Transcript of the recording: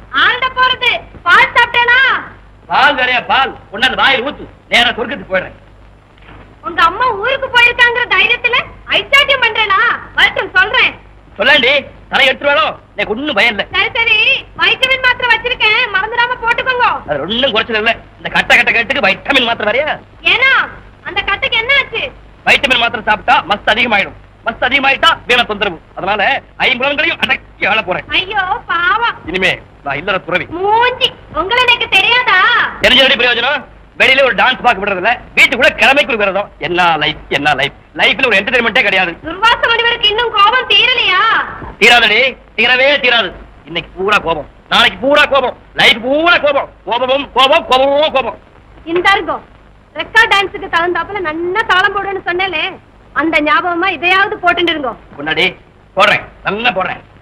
ஆண்ட போறது பால் சாப்பிட்டேனா பால் வேறையா பால் கொண்டாந்து வாயில் ஊத்து நேரா சொர்க்கத்துக்கு போயிடுறேன் உங்க அம்மா ஊருக்கு போயிருக்காங்கிற தைரியத்துல ஐச்சாட்டியம் பண்றேனா வரட்டும் சொல்றேன் சொல்லாண்டி தலை எடுத்துருவாளோ எனக்கு ஒண்ணும் பயம் இல்ல சரி சரி வைட்டமின் மாத்திரை வச்சிருக்கேன் மறந்துடாம போட்டுக்கோங்க அது ஒண்ணும் குறைச்சது இல்ல இந்த கட்ட கட்ட கட்டுக்கு வைட்டமின் மாத்திரை வரையா ஏன்னா அந்த கட்டுக்கு என்ன ஆச்சு வைட்டமின் மாத்திரை சாப்பிட்டா மஸ்த் அதிகமாயிடும் மஸ்த் அதிகமாயிட்டா வீண தொந்தரவு அதனால ஐம்புலங்களையும் அடக்கி ஆள போறேன் ஐயோ பாவம் இனிமே நான் இல்லற துறவி மூஞ்சி உங்களை எனக்கு தெரியாதா தெரிஞ்ச பிரயோஜனம் வெளியில ஒரு டான்ஸ் பார்க்க விடுறது இல்ல வீட்டுக்குள்ள கிழமைக்கு ஒரு விரதம் என்ன லைஃப் என்ன லைஃப் லைஃப்ல ஒரு என்டர்டைன்மெண்டே கிடையாது துர்வாச முனிவருக்கு இன்னும் கோபம் தீரலையா தீராதடி தீரவே தீராது இன்னைக்கு பூரா கோபம் நாளைக்கு பூரா கோபம் லைஃப் பூரா கோபம் கோபமும் கோபம் கோபமும் கோபம் இந்த இருக்கோ ரெக்கார்ட் டான்ஸுக்கு தகுந்தாப்புல நல்லா தாளம் போடுன்னு சொன்னேனே அந்த ஞாபகமா இதையாவது போட்டுட்டு இருங்கோ முன்னாடி போடுறேன் நல்லா போடுறேன்